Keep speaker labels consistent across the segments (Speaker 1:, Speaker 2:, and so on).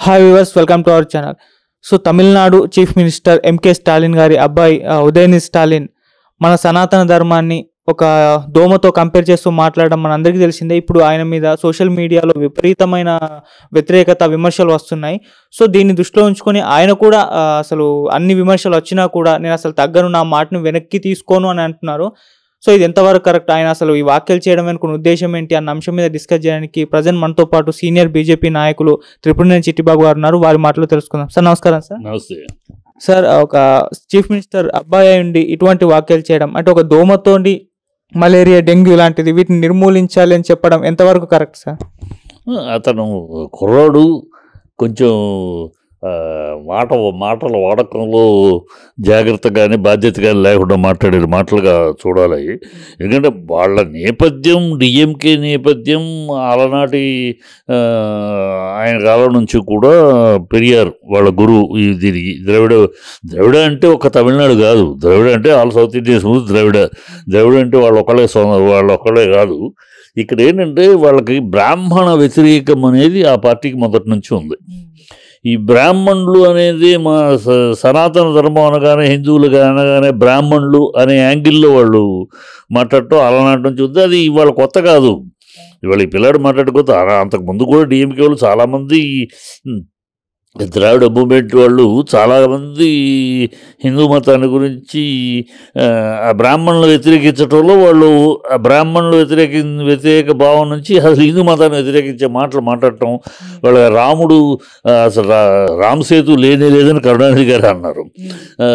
Speaker 1: Hi viewers welcome to our channel so Tamil Nadu chief minister MK Stalin గారి అబ్బాయి ఆ, ఉదయనిధి స్టాలిన్ మన సనాతన ధర్మాన్ని ఒక దోమతో కంపేర్ చేస్తూ మాట్లాడడం మనందరికీ తెలిసిందే ఇప్పుడు ఆయన మీద సోషల్ మీడియాలో విపరీతమైన వ్యతిరేకత విమర్శలు వస్తున్నాయి సో దీన్ని దృష్టిలో ఉంచుకొని ఆయన కూడా ఆ, అసలు అన్ని విమర్శలు వచ్చినా కూడా నేను అసలు తగ్గను నా మాటను వెనక్కి తీసుకోను అని అంటున్నారు సో ఇది ఎంతవరకు కరెక్ట్ ఆయన అసలు ఈ వ్యాఖ్యలు చేయడం వెనుక ఉద్దేశం ఏంటి అన్న అంశం మీద డిస్కస్ చేయడానికి ప్రజెంట్ మనతో పాటు సీనియర్ బీజేపీ నాయకులు త్రిపురనేని చిట్టిబాబు గారు ఉన్నారు వారి మాటలు తెలుసుకుందాం సార్ నమస్కారం సార్
Speaker 2: నమస్తే
Speaker 1: సార్ ఒక చీఫ్ మినిస్టర్ అబ్బాయి అయి ఉండి ఇటువంటి వ్యాఖ్యలు చేయడం అంటే ఒక దోమతోని మలేరియా డెంగ్యూ లాంటిది వీటిని నిర్మూలించాలి అని చెప్పడం ఎంతవరకు కరెక్ట్ సార్
Speaker 2: అతను కుర్రాడు కొంచెం ఆ, మాట మాటల వాడకంలో జాగ్రత్త కానీ బాధ్యత కానీ లేకుండా మాట్లాడే మాటలుగా చూడాలి ఎందుకంటే వాళ్ళ నేపథ్యం డిఎంకే నేపథ్యం అలనాటి ఆ, ఆయన కాలం నుంచి కూడా పెరియారు వాళ్ళ గురువు ఈ దీనికి ద్రవిడ ద్రవిడ అంటే ఒక తమిళనాడు కాదు ద్రవిడ అంటే ఆల్ సౌత్ ఇండియన్స్ ముందు ద్రవిడ ద్రవిడ అంటే వాళ్ళు ఒకళ్ళే సొ- వాళ్ళు ఒకళ్ళే కాదు ఇక్కడ ఏంటంటే వాళ్ళకి బ్రాహ్మణ వ్యతిరేకం అనేది ఆ పార్టీకి మొదటి నుంచి ఉంది ఈ బ్రాహ్మణులు అనేది మా స- సనాతన ధర్మం అనగానే హిందువులుగా అనగానే బ్రాహ్మణులు అనే యాంగిల్లో వాళ్ళు మాట్లాడటం అలనాటి నుంచి ఉంది అది ఇవాళ కొత్త కాదు ఇవాళ ఈ పిల్లాడు మాట్లాడుకోతే అంతకు ముందు కూడా డిఎంకే వాళ్ళు చాలామంది ఉమ్, ద్రావిడ మూమెంట్ వాళ్ళు చాలామంది హిందూ మతాన్ని గురించి ఆ, ఆ బ్రాహ్మణులు వ్యతిరేకించడంలో వాళ్ళు ఆ బ్రాహ్మణులు వ్యతిరేక వ్యతిరేక భావం నుంచి అసలు హిందూ మతాన్ని వ్యతిరేకించే మాటలు మాట్లాడటం వాళ్ళ రాముడు ఆ, అసలు రా- రామ్ సేతు లేనే లేదని కరుణానిధి గారు అన్నారు ఆ,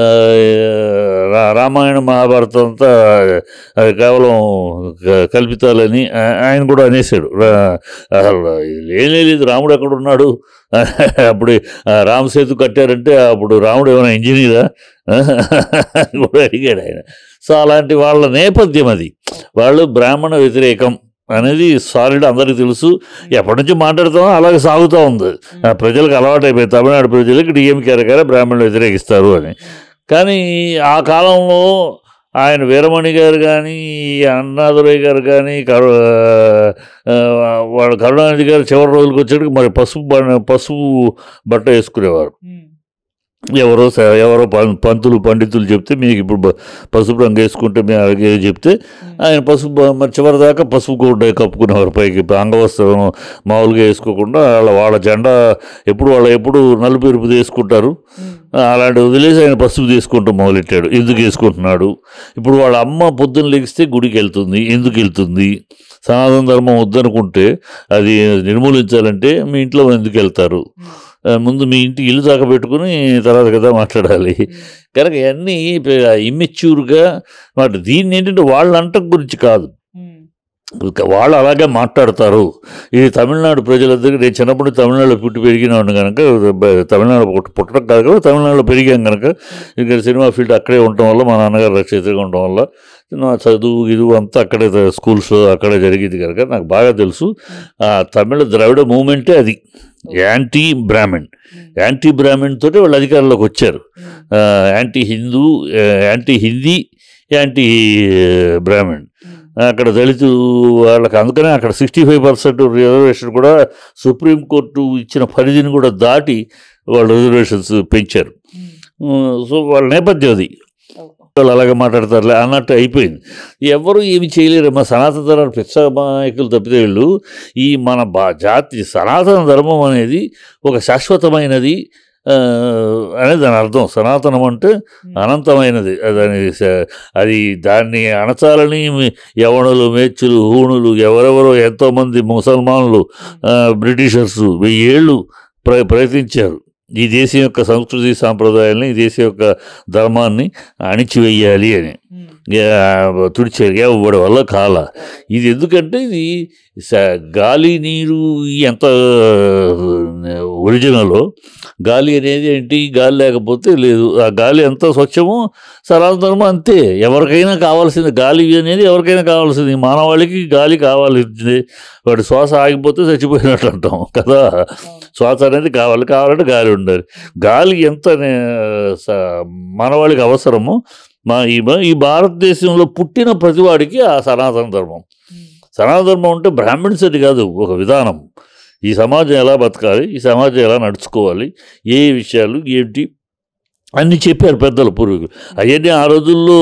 Speaker 2: రా- రామాయణ మహాభారతం అంతా అది కేవలం క- కల్పితాలని ఆ- ఆయన కూడా అనేసాడు రా- అసలు ఇది లేనే లేదు రాముడు ఎక్కడ ఉన్నాడు అప్పుడు ఆ, రామ్ సేతు కట్టారంటే అప్పుడు రాముడు ఏమైనా ఇంజనీరా అని కూడా అడిగాడు ఆయన సో అలాంటి వాళ్ళ నేపథ్యం అది వాళ్ళు బ్రాహ్మణ వ్యతిరేకం అనేది సాలిడ్ అందరికీ తెలుసు ఎప్పటి నుంచి మాట్లాడుతామో అలాగే సాగుతూ ఉంది ఆ ప్రజలకు అలవాటు అయిపోయి తమిళనాడు ప్రజలకు డిఎంకే గారే బ్రాహ్మణులు వ్యతిరేకిస్తారు అని కానీ ఆ కాలంలో ఆయన వీరమణి గారు కానీ అన్నాదురయ్య గారు కానీ కరు ఆ, వాడు కరుణానిధి గారు చివరి రోజులకు వచ్చేటికి మరి పసుపు బ- పసుపు బట్ట వేసుకునేవారు ఎవరో స- ఎవరో పం- పంతులు పండితులు చెప్తే మీకు ఇప్పుడు బ- పసుపు రంగు వేసుకుంటే మేము అలాగే చెప్తే ఆయన పసుపు బ- మరి చివరి దాకా పసుపు గుడ్డ కప్పుకునేవారు పైకి అంగవస్త్రం మామూలుగా వేసుకోకుండా వాళ్ళ వాళ్ళ జెండా ఎప్పుడు వాళ్ళ ఎప్పుడు నలుపు ఎరుపు తీసుకుంటారు అలాంటి వదిలేసి ఆయన పసుపు తీసుకుంటూ మొదలెట్టాడు ఎందుకు వేసుకుంటున్నాడు ఇప్పుడు వాళ్ళ అమ్మ పొద్దున్న లెగిస్తే గుడికి వెళ్తుంది ఎందుకు వెళ్తుంది సనాతన ధర్మం వద్దనుకుంటే అది నిర్మూలించాలంటే మీ ఇంట్లో ఎందుకు వెళ్తారు ఆ, ముందు మీ ఇంటి ఇల్లు దాకా పెట్టుకుని తర్వాత కదా మాట్లాడాలి కనుక ఇవన్నీ ఇమ్మెచ్యూర్గా మాట దీన్ని ఏంటంటే వాళ్ళ అంటం గురించి కాదు ఇక వాళ్ళు అలాగే మాట్లాడతారు ఇది తమిళనాడు ప్రజలందరికీ నేను చిన్నప్పుడు తమిళనాడులో పుట్టి పెరిగినాను కనుక బ- తమిళనాడు పుట్ట- పుట్టడం కాదు కదా తమిళనాడులో పెరిగాం కనుక ఇక్కడ సినిమా ఫీల్డ్ అక్కడే ఉండటం వల్ల మా నాన్నగారు రచయితగా ఉండటం వల్ల నా చదువు ఇది అంతా అక్కడే త- స్కూల్స్ అక్కడే జరిగింది కనుక నాకు బాగా తెలుసు ఆ తమిళ ద్రవిడ మూమెంటే అది యాంటీ బ్రాహ్మణ్ యాంటీ బ్రాహ్మణ్ తోటి వాళ్ళు అధికారంలోకి వచ్చారు ఆ, యాంటీ హిందూ ఆ, యాంటీ హిందీ యాంటీ బ్రాహ్మణ్ అక్కడ దళితు వాళ్ళకి అందుకనే అక్కడ సిక్స్టీ ఫైవ్ పర్సెంట్ రిజర్వేషన్ కూడా సుప్రీంకోర్టు ఇచ్చిన పరిధిని కూడా దాటి వాళ్ళు రిజర్వేషన్స్ పెంచారు ఉమ్, సో వాళ్ళ నేపథ్యం అది వాళ్ళు అలాగే మాట్లాడతారులే అన్నట్టు అయిపోయింది ఎవరు ఏమి చేయలేరు మా సనాతన ధర్మ పిచ్చ నాయకులు తప్పితే వీళ్ళు ఈ మన బా జాతి సనాతన ధర్మం అనేది ఒక శాశ్వతమైనది ఆ, అనేది దాని అర్థం సనాతనం అంటే అనంతమైనది దాని స- అది దాన్ని అణచాలని యవనులు మేచ్చులు హూణులు ఎవరెవరో ఎంతోమంది ముసల్మానులు ఆ, బ్రిటిషర్స్ వెయ్యేళ్ళు ప్ర ప్రయత్నించారు ఈ దేశం యొక్క సంస్కృతి సాంప్రదాయాల్ని ఈ దేశం యొక్క ధర్మాన్ని అణిచివేయాలి అని ఆ, తుడిచారు ఎవడి వల్ల కాల ఇది ఎందుకంటే ఇది స- గాలి నీరు ఈ ఎంత ఒరిజినల్ గాలి అనేది ఏంటి గాలి లేకపోతే లేదు ఆ గాలి ఎంత స్వచ్ఛమో సనాతన ధర్మం అంతే ఎవరికైనా కావాల్సింది గాలి అనేది ఎవరికైనా కావాల్సింది మానవాళికి గాలి కావాల్సింది వాడి శ్వాస ఆగిపోతే చచ్చిపోయినట్టు అంటాం కదా శ్వాస అనేది కావాలి కావాలంటే గాలి ఉండాలి గాలి ఎంత నే- స- మానవాళికి అవసరమో మా ఈ భా- ఈ భారతదేశంలో పుట్టిన ప్రతివాడికి ఆ సనాతన ధర్మం సనాతన ధర్మం అంటే బ్రాహ్మణ్స్ అది కాదు ఒక విధానం ఈ సమాజం ఎలా బతకాలి ఈ సమాజం ఎలా నడుచుకోవాలి ఏ విషయాలు ఏంటి అన్నీ చెప్పారు పెద్దలు పూర్వీకులు అవన్నీ ఆ రోజుల్లో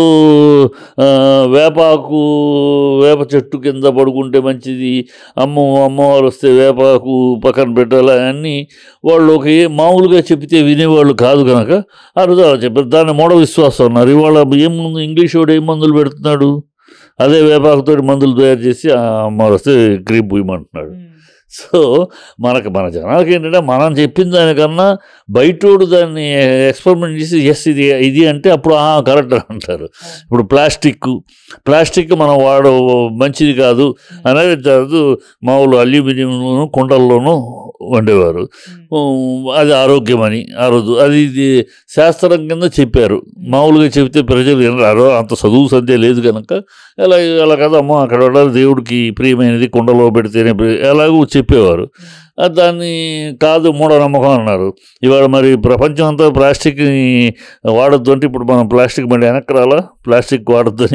Speaker 2: ఆ, వేపాకు వేప చెట్టు కింద పడుకుంటే మంచిది అమ్మ అమ్మవారు వస్తే వేపాకు పక్కన పెట్టాలి అన్నీ వాళ్ళు ఒక ఏ- మామూలుగా చెప్తే వినేవాళ్ళు కాదు కనుక ఆ రోజు అలా చెప్పారు దాన్ని మూఢ విశ్వాసం అన్నారు ఇవాళ ఏం ముందు ఇంగ్లీష్ వాడు ఏం మందులు పెడుతున్నాడు అదే వేపాకుతో మందులు తయారు చేసి ఆ అమ్మవారు వస్తే క్రీమ్ పూయమంటున్నాడు సో మనకు మన జనాలకి ఏంటంటే మనం చెప్పిన దానికన్నా బయటోడు దాన్ని ఎక్స్పెరిమెంట్ చేసి ఎస్ ఇది ఇది అంటే అప్పుడు ఆ కరెక్ట్ అంటారు ఇప్పుడు ప్లాస్టిక్ ప్లాస్టిక్ మనం వాడ మంచిది కాదు అనేది కాదు మామూలు అల్యూమినియంలోను కుండల్లోనూ వండేవారు ఉమ్, అది ఆరోగ్యమని ఆ రోజు అది ఇది శాస్త్రం కింద చెప్పారు మామూలుగా చెబితే ప్రజలు వినరారు అంత చదువు సంధ్య లేదు కనుక ఎలా అలా కదమ్మా అక్కడ ఉండాలి దేవుడికి ప్రియమైనది కుండలో పెడితేనే ప్రియ- ఎలాగో చెప్పేవారు ఆ దాన్ని కాదు మూఢనమ్మకం అన్నారు ఇవాళ మరి ప్రపంచం అంతా ప్లాస్టిక్ని వాడొద్దు అంటే ఇప్పుడు మనం ప్లాస్టిక్ మళ్ళీ వెనక్కి రాలా ప్లాస్టిక్ వాడొద్దని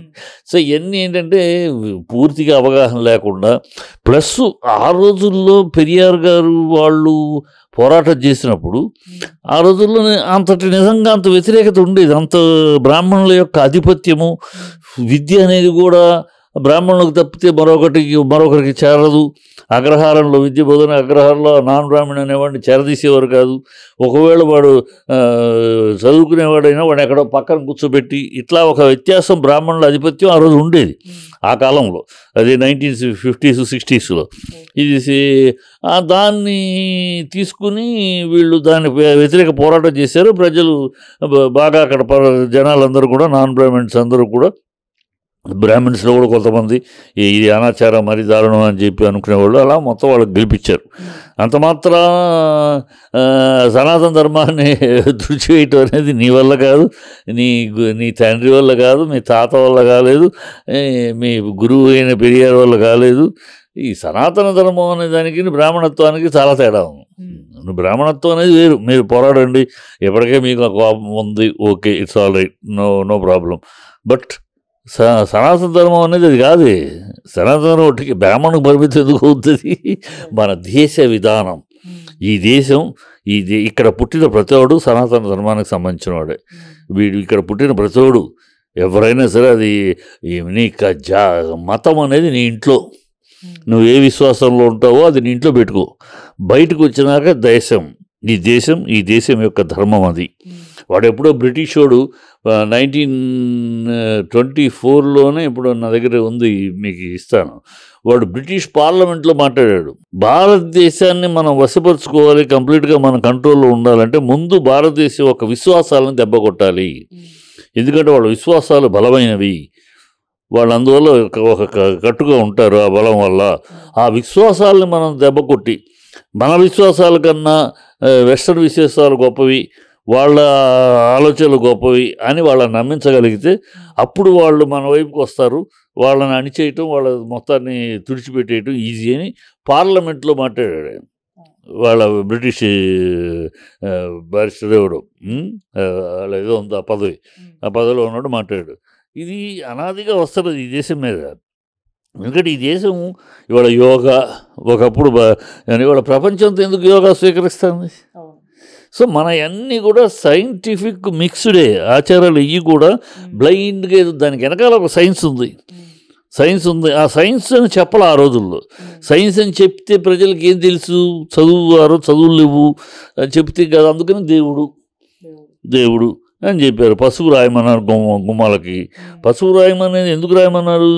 Speaker 2: సో ఇవన్నీ ఏంటంటే పూర్తిగా అవగాహన లేకుండా ప్లస్ ఆ రోజుల్లో పెరియార్ గారు వాళ్ళు పోరాటం చేసినప్పుడు ఆ రోజుల్లో అంతటి నిజంగా అంత వ్యతిరేకత ఉండేది అంత బ్రాహ్మణుల యొక్క ఆధిపత్యము విద్య అనేది కూడా బ్రాహ్మణులకు తప్పితే మరొకటికి మరొకరికి చేరదు అగ్రహారంలో విద్య బోధన అగ్రహారంలో నాన్ బ్రాహ్మణ్ అనేవాడిని చేరదీసేవారు కాదు ఒకవేళ వాడు ఆ, చదువుకునేవాడైనా వాడు ఎక్కడో పక్కన కూర్చోబెట్టి ఇట్లా ఒక వ్యత్యాసం బ్రాహ్మణుల ఆధిపత్యం ఆ రోజు ఉండేది ఆ కాలంలో అది నైన్టీన్ ఫిఫ్టీస్ సిక్స్టీస్లో ఇది సి- ఆ దాన్ని తీసుకుని వీళ్ళు దాని వ్య- వ్యతిరేక పోరాటం చేశారు ప్రజలు బ- బాగా అక్కడ ప- జనాలందరూ కూడా నాన్ బ్రాహ్మణ్స్ అందరూ కూడా బ్రాహ్మణ్స్లో కూడా కొంతమంది "ఈ- ఇది అనాచారం మరి దారుణం అని చెప్పి అనుకునేవాళ్ళు అలా మొత్తం వాళ్ళకి గెలిపించారు అంత మాత్రం సనాతన ధర్మాన్ని తుడిచివేయటం అనేది నీ వల్ల కాదు నీ గు- నీ తండ్రి వల్ల కాదు మీ తాత వల్ల కాలేదు ఏ, మీ గురువు అయిన పెరియార్ వల్ల కాలేదు ఈ సనాతన ధర్మం అనే దానికి బ్రాహ్మణత్వానికి చాలా తేడా ఉంది నువ్వు బ్రాహ్మణత్వం అనేది వేరు మీరు పోరాడండి ఎప్పటికే మీకు ఆ కోపం ఉంది okay it's all right no no problem but స సనాతన ధర్మం అనేది అది కాదు సనాతన ధర్మం ఒకటికి బ్రాహ్మణుకు పరిమితి ఎందుకు అవుతుంది మన దేశ విధానం ఈ దేశం ఈ దే ఇక్కడ పుట్టిన ప్రతివాడు సనాతన ధర్మానికి సంబంధించిన వాడే వీడు ఇక్కడ పుట్టిన ప్రతివాడు ఎవరైనా సరే అది ఈ- నీ క- జా మతం అనేది నీ ఇంట్లో నువ్వు ఏ విశ్వాసంలో ఉంటావో అది నీ ఇంట్లో పెట్టుకో బయటకు వచ్చినాక దేశం ఈ దేశం ఈ దేశం యొక్క ధర్మం అది వాడు ఎప్పుడో బ్రిటిష్ వాడు నైన్టీన్ ట్వంటీ ఫోర్లోనే ఇప్పుడు నా దగ్గర ఉంది మీకు ఇస్తాను వాడు బ్రిటిష్ పార్లమెంట్లో మాట్లాడాడు భారతదేశాన్ని మనం వశపరుచుకోవాలి కంప్లీట్గా మన కంట్రోల్లో ఉండాలంటే ముందు భారతదేశం ఒక విశ్వాసాలను దెబ్బ కొట్టాలి ఎందుకంటే వాళ్ళ విశ్వాసాలు బలమైనవి వాళ్ళు అందువల్ల ఒక- ఒక క- కట్టుగా ఉంటారు ఆ బలం వల్ల ఆ విశ్వాసాలను మనం దెబ్బ కొట్టి మన విశ్వాసాల కన్నా ఆ, వెస్టర్న్ విశ్వాసాలు గొప్పవి వాళ్ళ ఆలోచనలు గొప్పవి అని వాళ్ళని నమ్మించగలిగితే అప్పుడు వాళ్ళు మన వైపుకి వస్తారు వాళ్ళని అణిచేయటం వాళ్ళ మొత్తాన్ని తుడిచిపెట్టేయటం ఈజీ అని పార్లమెంట్లో మాట్లాడాడు ఆయన. వాళ్ళ బ్రిటిష్ ఆ, బారిస్టర్ ఎవడు ఉమ్, ఆ, వాళ్ళ ఏదో ఉంది ఆ పదవి ఆ పదవిలో ఉన్నాడు మాట్లాడాడు ఇది అనాదిగా వస్తున్నది ఈ దేశం మీద ఎందుకంటే ఈ దేశం ఇవాళ యోగా ఒకప్పుడు బ- ఇవాళ ప్రపంచంతో ఎందుకు యోగా స్వీకరిస్తుంది సో మన అన్నీ కూడా సైంటిఫిక్ మిక్స్డే ఆచారాలు ఇవి కూడా బ్లైండ్గా ఏదో దానికి వెనకాల ఒక సైన్స్ ఉంది సైన్స్ ఉంది ఆ సైన్స్ అని చెప్పాలి ఆ రోజుల్లో సైన్స్ అని చెప్తే ప్రజలకు ఏం తెలుసు చదువువారు చదువులు లేవు అని చెప్తే కదా అందుకని దేవుడు దేవుడు అని చెప్పారు పసుపు రాయమన్నారు గుమ్మ గుమ్మాలకి పసుపు రాయమనేది ఎందుకు రాయమన్నారు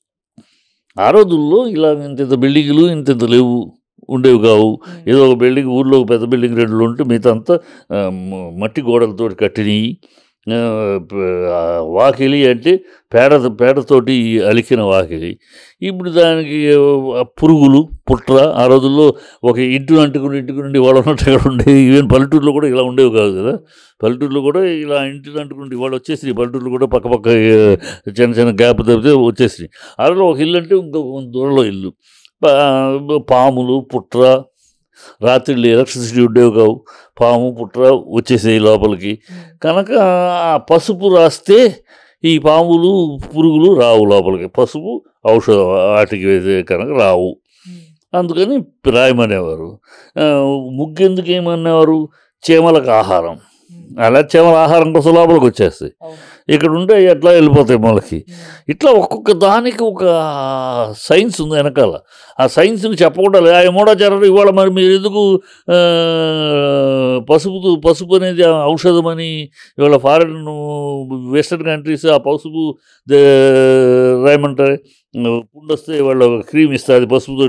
Speaker 2: ఆ రోజుల్లో ఇలా ఇంత ఇంత బిల్డింగులు ఇంత ఇంత లేవు ఉండేవి కావు ఏదో ఒక బిల్డింగ్ ఊర్లో ఒక పెద్ద బిల్డింగ్ రెండు ఉంటే మిగతా అంతా ఆ, మ- మట్టి గోడలతో కట్టినవి ఆ, ప- ఆ, వాకిలి అంటే పేడ పేడతోటి అలికిన వాకిలి ఇప్పుడు దానికి ఆ, పురుగులు పుట్ర ఆ రోజుల్లో ఒక ఇంటి అంటుకుని ఇంటికి నుండి వాళ్ళు ఉన్నట్టు అక్కడ ఉండేవి ఈవెన్ పల్లెటూరులో కూడా ఇలా ఉండేవి కాదు కదా పల్లెటూరులో కూడా ఇలా ఇంటి అంటుకుంటే వాళ్ళు వచ్చేసి పల్లెటూరులో కూడా పక్క పక్క ఆ, చిన్న చిన్న గ్యాప్ తప్పితే వచ్చేసి అందులో ఒక ఇల్లు అంటే ఇంకో దూరంలో ఇల్లు పా- పాములు పుట్ర రాత్రిళ్ళు ఎలక్ట్రిసిటీ ఉండేవి కావు పాము పుట్ర వచ్చేసేవి లోపలికి కనుక ఆ పసుపు రాస్తే ఈ పాములు పురుగులు రావు లోపలికి పసుపు ఔషధం వాటికి వేసే కనుక రావు అందుకని రాయమనేవారు ఆ, ముగ్గెందుకు ఏమనేవారు చీమలకు ఆహారం అలా చీమల ఆహారం కోసం లోపలికి వచ్చేస్తాయి ఇక్కడ ఉంటే ఎట్లా వెళ్ళిపోతాయి మొలకి ఇట్లా ఒక్కొక్క దానికి ఒక సైన్స్ ఉంది వెనకాల ఆ సైన్స్ని చెప్పకుండా లేదు. ఆ మూడాచారాలు ఇవాళ మరి మీరు ఎందుకు ఆ, పసుపు పసుపు అనేది ఆ ఔషధం అని ఇవాళ ఫారెన్ వెస్టర్న్ కంట్రీస్ ఆ పసుపు దే- రాయమంటారు పుండు వస్తే వాళ్ళు క్రీమ్ ఇస్తారు పసుపుతో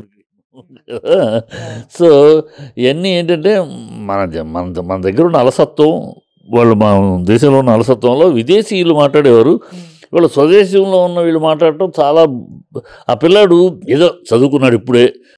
Speaker 2: సో ఇవన్నీ ఏంటంటే మన జ- మన మన దగ్గర ఉన్న అలసత్వం వాళ్ళు మన దేశంలో ఉన్న అలసత్వంలో విదేశీయులు మాట్లాడేవారు వీళ్ళు స్వదేశంలో ఉన్న వీళ్ళు మాట్లాడటం చాలా ఆ పిల్లాడు ఏదో చదువుకున్నాడు ఇప్పుడే